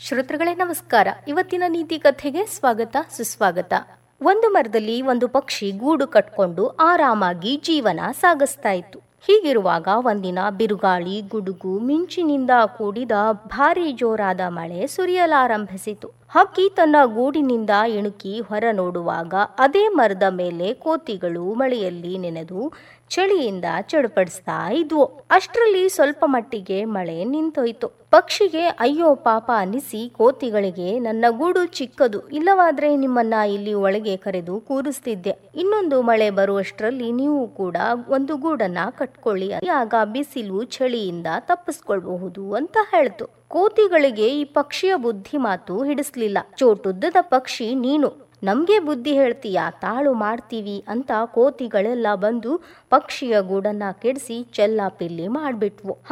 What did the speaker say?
ಶ್ರೋತೃಗಳೇ ನಮಸ್ಕಾರ ಇವತ್ತಿನ ನೀತಿ ಕಥೆಗೆ ಸ್ವಾಗತ ಸುಸ್ವಾಗತ ಒಂದು ಮರದಲ್ಲಿ ಒಂದು ಪಕ್ಷಿ ಗೂಡು ಕಟ್ಕೊಂಡು ಆರಾಮಾಗಿ ಜೀವನ ಸಾಗಿಸ್ತಾ ಇತ್ತು ಹೀಗಿರುವಾಗ ಒಂದಿನ ಬಿರುಗಾಳಿ ಗುಡುಗು ಮಿಂಚಿನಿಂದ ಕೂಡಿದ ಭಾರಿ ಜೋರಾದ ಮಳೆ ಸುರಿಯಲಾರಂಭಿಸಿತು ಹಕ್ಕಿ ತನ್ನ ಗೂಡಿನಿಂದ ಇಣುಕಿ ಹೊರ ನೋಡುವಾಗ ಅದೇ ಮರದ ಮೇಲೆ ಕೋತಿಗಳು ಮಳೆಯಲ್ಲಿ ನೆನೆದು ಚಳಿಯಿಂದ ಚಡಪಡಿಸ್ತಾ ಇದ್ವು ಅಷ್ಟರಲ್ಲಿ ಸ್ವಲ್ಪ ಮಟ್ಟಿಗೆ ಮಳೆ ನಿಂತೋಯ್ತು ಪಕ್ಷಿಗೆ ಅಯ್ಯೋ ಪಾಪ ಅನಿಸಿ ಕೋತಿಗಳಿಗೆ ನನ್ನ ಗೂಡು ಚಿಕ್ಕದು ಇಲ್ಲವಾದ್ರೆ ನಿಮ್ಮನ್ನ ಇಲ್ಲಿ ಒಳಗೆ ಕರೆದು ಕೂರಿಸ್ತಿದ್ದೆ ಇನ್ನೊಂದು ಮಳೆ ಬರುವಷ್ಟರಲ್ಲಿ ನೀವು ಕೂಡ ಒಂದು ಗೂಡನ್ನ ಕಟ್ಕೊಳ್ಳಿ ಆಗ ಬಿಸಿಲು ಚಳಿಯಿಂದ ತಪ್ಪಿಸ್ಕೊಳ್ಬಹುದು ಅಂತ ಹೇಳ್ತು ಕೋತಿಗಳಿಗೆ ಈ ಪಕ್ಷಿಯ ಬುದ್ಧಿ ಮಾತು ಹಿಡಿಸ್ಲಿಲ್ಲ ಚೋಟುದ್ದದ ಪಕ್ಷಿ ನೀನು ನಮ್ಗೆ ಬುದ್ಧಿ ಹೇಳ್ತೀಯ ತಾಳು ಮಾಡ್ತೀವಿ ಅಂತ ಕೋತಿಗಳೆಲ್ಲ ಬಂದು ಪಕ್ಷಿಯ ಗೂಡನ್ನ ಕೆಡಿಸಿ ಚೆಲ್ಲಾಪಿಲ್ಲಿ ಮಾಡ್ಬಿಟ್ವು